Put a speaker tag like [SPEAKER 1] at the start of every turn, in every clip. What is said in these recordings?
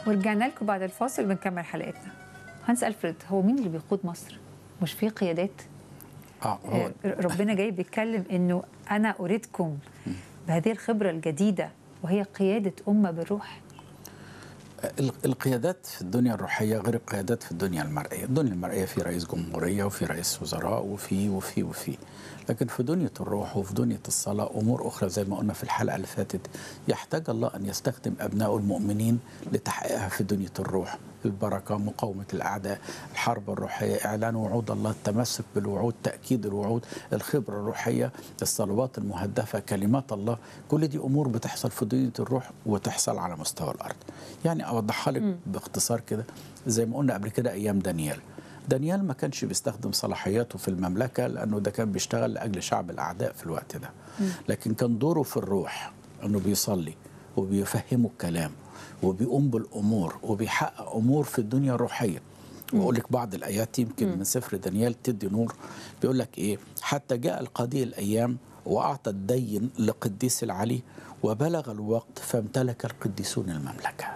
[SPEAKER 1] ورجعنا لكم بعد الفاصل بنكمل حلقتنا هانس ألفريد هو مين اللي بيقود مصر؟ مش في قيادات؟
[SPEAKER 2] اه هو
[SPEAKER 1] آه، ربنا جاي بيتكلم انه انا اريدكم بهذه الخبره الجديده وهي قياده امه بالروح
[SPEAKER 2] ال- القيادات في الدنيا الروحية غير القيادات في الدنيا المرئية الدنيا المرئية في رئيس جمهورية وفي رئيس وزراء وفي وفي وفي لكن في دنيا الروح وفي دنيا الصلاة أمور أخرى زي ما قلنا في الحلقة اللي فاتت يحتاج الله أن يستخدم أبنائه المؤمنين لتحقيقها في دنيا الروح البركة مقاومة الأعداء الحرب الروحية إعلان وعود الله التمسك بالوعود تأكيد الوعود الخبرة الروحية الصلوات المهدفة كلمات الله كل دي أمور بتحصل في دنيا الروح وتحصل على مستوى الأرض يعني أوضحها لك باختصار كده زي ما قلنا قبل كده أيام دانيال دانيال ما كانش بيستخدم صلاحياته في المملكة لأنه ده كان بيشتغل لأجل شعب الأعداء في الوقت ده لكن كان دوره في الروح أنه بيصلي وبيفهمه الكلام وبيقوم بالأمور وبيحقق أمور في الدنيا الروحية واقول لك بعض الايات يمكن من سفر دانيال تدي نور بيقول لك ايه حتى جاء القضية الايام واعطى الدين لقديس العلي وبلغ الوقت فامتلك القديسون المملكه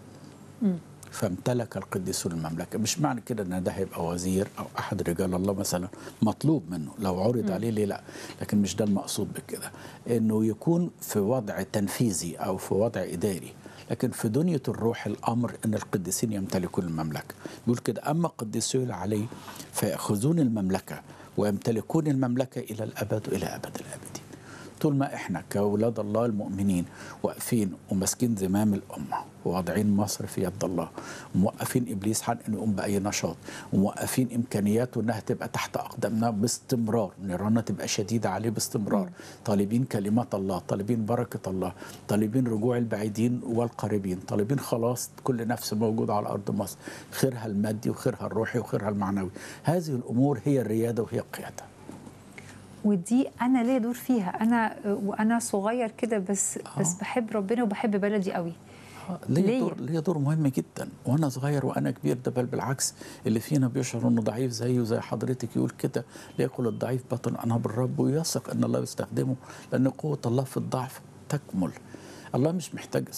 [SPEAKER 2] فامتلك القديسون المملكة مش معنى كده ان ده هيبقى وزير او احد رجال الله مثلا مطلوب منه لو عرض عليه ليه لا لكن مش ده المقصود بكده انه يكون في وضع تنفيذي او في وضع اداري لكن في دنيا الروح الامر ان القديسين يمتلكون المملكه بيقول كده اما قديسو العلي فياخذون المملكه ويمتلكون المملكه الى الابد والى ابد الابدين طول ما احنا كاولاد الله المؤمنين واقفين وماسكين زمام الامه وواضعين مصر في يد الله وموقفين ابليس عن انه يقوم باي نشاط وموقفين امكانياته انها تبقى تحت اقدامنا باستمرار نيراننا تبقى شديده عليه باستمرار طالبين كلمات الله طالبين بركه الله طالبين رجوع البعيدين والقريبين طالبين خلاص كل نفس موجوده على ارض مصر خيرها المادي وخيرها الروحي وخيرها المعنوي هذه الامور هي الرياده وهي القياده
[SPEAKER 1] ودي انا ليا دور فيها انا وانا صغير كده بس بس بحب ربنا وبحب بلدي قوي
[SPEAKER 2] ليا
[SPEAKER 1] ليا.
[SPEAKER 2] دور ليا دور مهم جدا وانا صغير وانا كبير ده بل بالعكس اللي فينا بيشعر انه ضعيف زيه زي حضرتك يقول كده ليقل الضعيف بطن انا بالرب ويثق ان الله يستخدمه لان قوه الله في الضعف تكمل الله مش محتاج